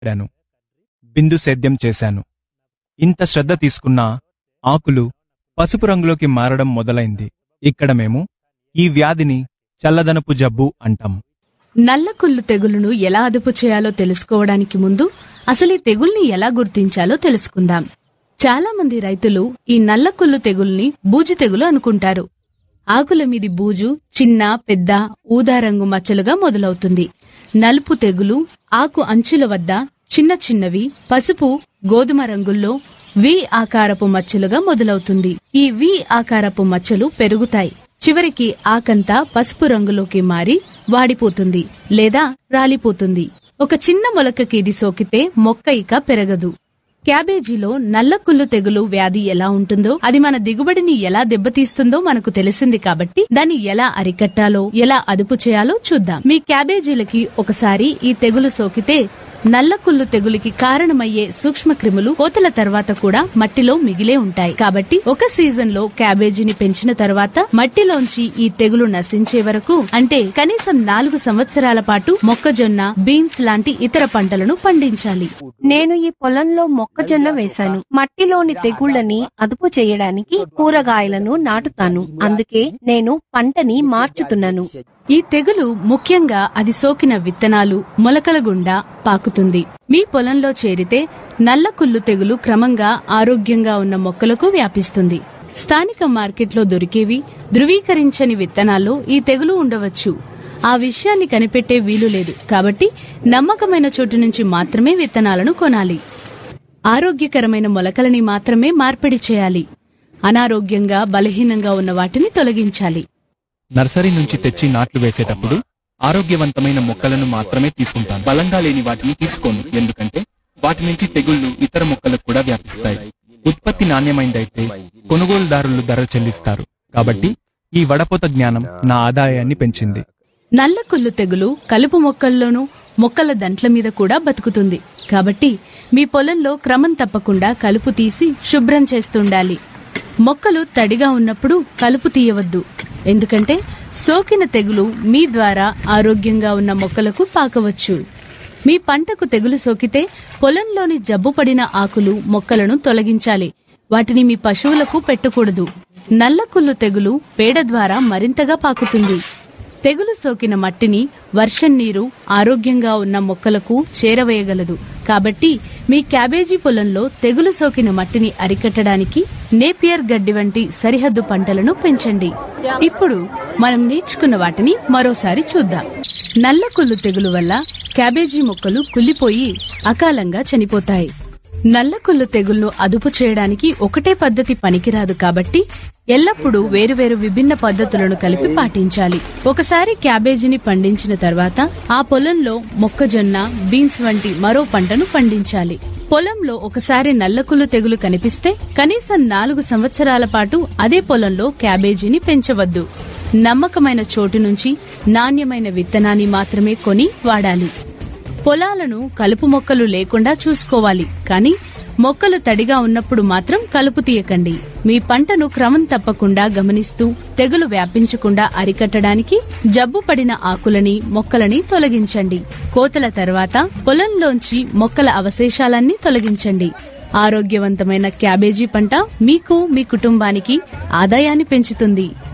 పెట్టాను బిందు సేద్యం చేశాను ఇంత శ్రద్ధ తీసుకున్నా ఆకులు పసుపు రంగులోకి మారడం మొదలైంది ఇక్కడ మేము ఈ వ్యాధిని చల్లదనపు జబ్బు అంటాం నల్లకుళ్ళు తెగులును ఎలా అదుపు చేయాలో తెలుసుకోవడానికి ముందు అసలు ఈ తెగుల్ని ఎలా గుర్తించాలో తెలుసుకుందాం చాలా మంది రైతులు ఈ నల్లకుళ్ళు తెగుల్ని బూజు తెగులు అనుకుంటారు ఆకుల మీది బూజు చిన్న పెద్ద ఊదా రంగు మచ్చలుగా మొదలవుతుంది నలుపు తెగులు ఆకు అంచుల వద్ద చిన్న చిన్నవి పసుపు గోధుమ రంగుల్లో వి ఆకారపు మచ్చలుగా మొదలవుతుంది ఈ వి ఆకారపు మచ్చలు పెరుగుతాయి చివరికి ఆకంతా పసుపు రంగులోకి మారి వాడిపోతుంది లేదా రాలిపోతుంది ఒక చిన్న మొలకకి ఇది సోకితే మొక్క ఇక పెరగదు క్యాబేజీలో నల్లకుళ్ళు తెగులు వ్యాధి ఎలా ఉంటుందో అది మన దిగుబడిని ఎలా దెబ్బతీస్తుందో మనకు తెలిసింది కాబట్టి దాన్ని ఎలా అరికట్టాలో ఎలా అదుపు చేయాలో చూద్దాం మీ క్యాబేజీలకి ఒకసారి ఈ తెగులు సోకితే నల్లకుళ్ళు తెగులుకి కారణమయ్యే సూక్ష్మ క్రిములు కోతల తర్వాత కూడా మట్టిలో మిగిలే ఉంటాయి కాబట్టి ఒక సీజన్ లో క్యాబేజీని పెంచిన తర్వాత మట్టిలోంచి ఈ తెగులు నశించే వరకు అంటే కనీసం నాలుగు సంవత్సరాల పాటు మొక్కజొన్న బీన్స్ లాంటి ఇతర పంటలను పండించాలి నేను ఈ పొలంలో మొక్కజొన్న వేశాను మట్టిలోని తెగుళ్లని అదుపు చేయడానికి కూరగాయలను నాటుతాను అందుకే నేను పంటని మార్చుతున్నాను ఈ తెగులు ముఖ్యంగా అది సోకిన విత్తనాలు మొలకల గుండా పాకుతుంది మీ పొలంలో చేరితే నల్లకుళ్ళు తెగులు క్రమంగా ఆరోగ్యంగా ఉన్న మొక్కలకు వ్యాపిస్తుంది స్థానిక మార్కెట్లో దొరికేవి ధృవీకరించని విత్తనాల్లో ఈ తెగులు ఉండవచ్చు ఆ విషయాన్ని కనిపెట్టే వీలు లేదు కాబట్టి నమ్మకమైన చోటు నుంచి మాత్రమే విత్తనాలను కొనాలి ఆరోగ్యకరమైన మొలకలని మాత్రమే మార్పిడి చేయాలి అనారోగ్యంగా బలహీనంగా ఉన్న వాటిని తొలగించాలి నర్సరీ నుంచి తెచ్చి నాట్లు వేసేటప్పుడు ఆరోగ్యవంతమైన మొక్కలను మాత్రమే తీసుకుంటాను బలంగా లేని వాటిని తీసుకోను ఎందుకంటే వాటి నుంచి తెగుళ్లు ఇతర మొక్కలకు కూడా వ్యాపిస్తాయి ఉత్పత్తి నాణ్యమైందైతే కొనుగోలుదారులు ధర చెల్లిస్తారు కాబట్టి ఈ వడపోత జ్ఞానం నా ఆదాయాన్ని పెంచింది నల్లకుళ్ళు తెగులు కలుపు మొక్కల్లోనూ మొక్కల దంట్ల మీద కూడా బతుకుతుంది కాబట్టి మీ పొలంలో క్రమం తప్పకుండా కలుపు తీసి శుభ్రం చేస్తుండాలి మొక్కలు తడిగా ఉన్నప్పుడు కలుపు తీయవద్దు ఎందుకంటే సోకిన తెగులు మీ ద్వారా ఆరోగ్యంగా ఉన్న మొక్కలకు పాకవచ్చు మీ పంటకు తెగులు సోకితే పొలంలోని జబ్బుపడిన ఆకులు మొక్కలను తొలగించాలి వాటిని మీ పశువులకు పెట్టకూడదు నల్లకుళ్ళు తెగులు పేడ ద్వారా మరింతగా పాకుతుంది తెగులు సోకిన మట్టిని వర్షం నీరు ఆరోగ్యంగా ఉన్న మొక్కలకు చేరవేయగలదు కాబట్టి మీ క్యాబేజీ పొలంలో తెగులు సోకిన మట్టిని అరికట్టడానికి నేపియర్ గడ్డి వంటి సరిహద్దు పంటలను పెంచండి ఇప్పుడు మనం నేర్చుకున్న వాటిని మరోసారి చూద్దాం నల్లకుళ్ళు తెగులు వల్ల క్యాబేజీ మొక్కలు కుళ్ళిపోయి అకాలంగా చనిపోతాయి నల్లకుళ్ళు తెగుళ్లు అదుపు చేయడానికి ఒకటే పద్ధతి పనికిరాదు కాబట్టి ఎల్లప్పుడూ వేరువేరు విభిన్న పద్ధతులను కలిపి పాటించాలి ఒకసారి క్యాబేజీని పండించిన తర్వాత ఆ పొలంలో మొక్కజొన్న బీన్స్ వంటి మరో పంటను పండించాలి పొలంలో ఒకసారి నల్లకుళ్ళు తెగులు కనిపిస్తే కనీసం నాలుగు సంవత్సరాల పాటు అదే పొలంలో క్యాబేజీని పెంచవద్దు నమ్మకమైన చోటు నుంచి నాణ్యమైన విత్తనాన్ని మాత్రమే కొని వాడాలి పొలాలను కలుపు మొక్కలు లేకుండా చూసుకోవాలి కానీ మొక్కలు తడిగా ఉన్నప్పుడు మాత్రం కలుపు తీయకండి మీ పంటను క్రమం తప్పకుండా గమనిస్తూ తెగులు వ్యాపించకుండా అరికట్టడానికి జబ్బు పడిన ఆకులని మొక్కలని తొలగించండి కోతల తర్వాత పొలంలోంచి మొక్కల అవశేషాలన్నీ తొలగించండి ఆరోగ్యవంతమైన క్యాబేజీ పంట మీకు మీ కుటుంబానికి ఆదాయాన్ని పెంచుతుంది